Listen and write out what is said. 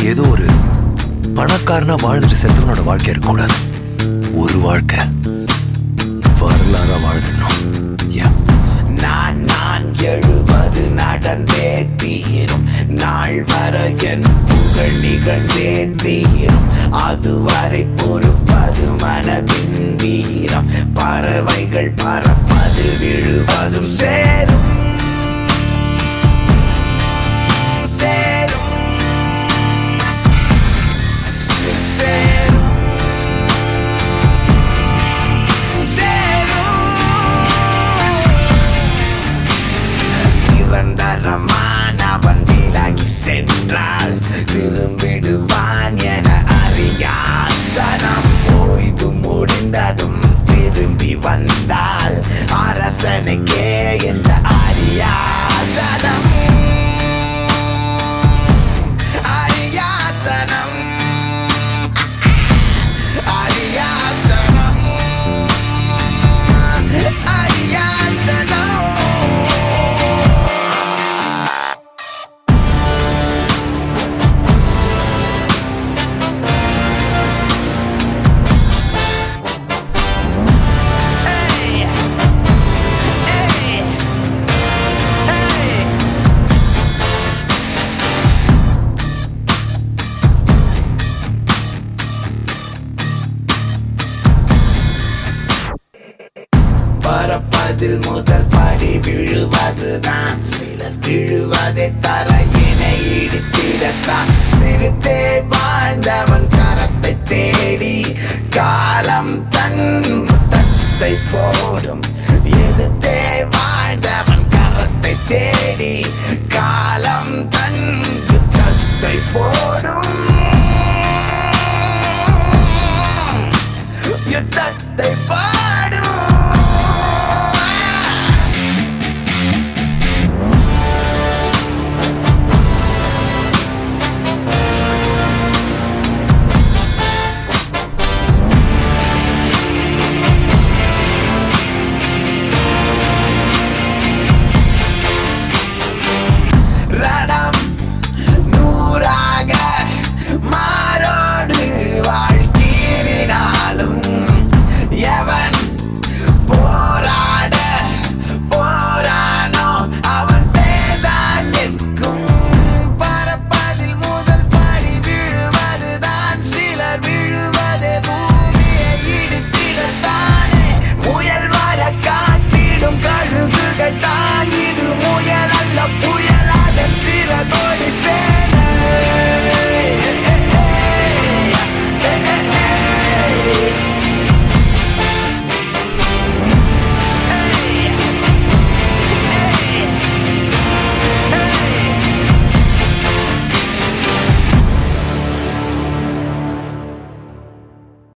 ஏதோ ஒரு பணக்காரனா வாழ்ந்துட்டு செத்தவனோட வாழ்க்கை இருக்கக்கூடாது ஒரு வாழ்க்கை வரலாறா வாழ்ந்துடணும் யா நான் நான் எழுவது நடந்தே தீரும் நாள் வர என் புகழ் நிகழ்ந்தே தீரும் அதுவரை பொறுப்பது மனதின் வீரம் பறவைகள் பறப்பது விழுவதும் சேரும் சேரும் சேரும் சேரும் நிரந்தரமானவன் விலகி சென்றால் திரும்பிடுவான் என அறியாசனம் ஓய்வு முடிந்ததும் திரும்பி வந்தால் அரசனுக்கே இந்த அரியாசனம் அரியாசனம் அரியாசனம் அரியாசனம் Hey! Hey! Hey! பறப்பதில் முதல் படி விழுவதுதான் சிலர் விழுவதை தரையினை இடித்திடத்தான் சிறுத்தே வாழ்ந்தவன் கரத்தை தேடி காலம் தன் முத்தத்தை போடும் எதிர்த்தே வாழ்ந்தவன் கரத்தை தேடி காலம் தன் யுத்தத்தை போடும் யுத்தத்தை பாடும் ரணம் நூறாக மாறோடு வாழ்க்கீரினாலும் எவன் போராட போரானோ அவன் பேர்தான் நிற்கும் பறப்பதில் முதல் படி விழுவதுதான் சிலர் விழுவது பூமியை இடித்திடத்தானே முயல் வர காட்டிடும் கழுகுகள் தான்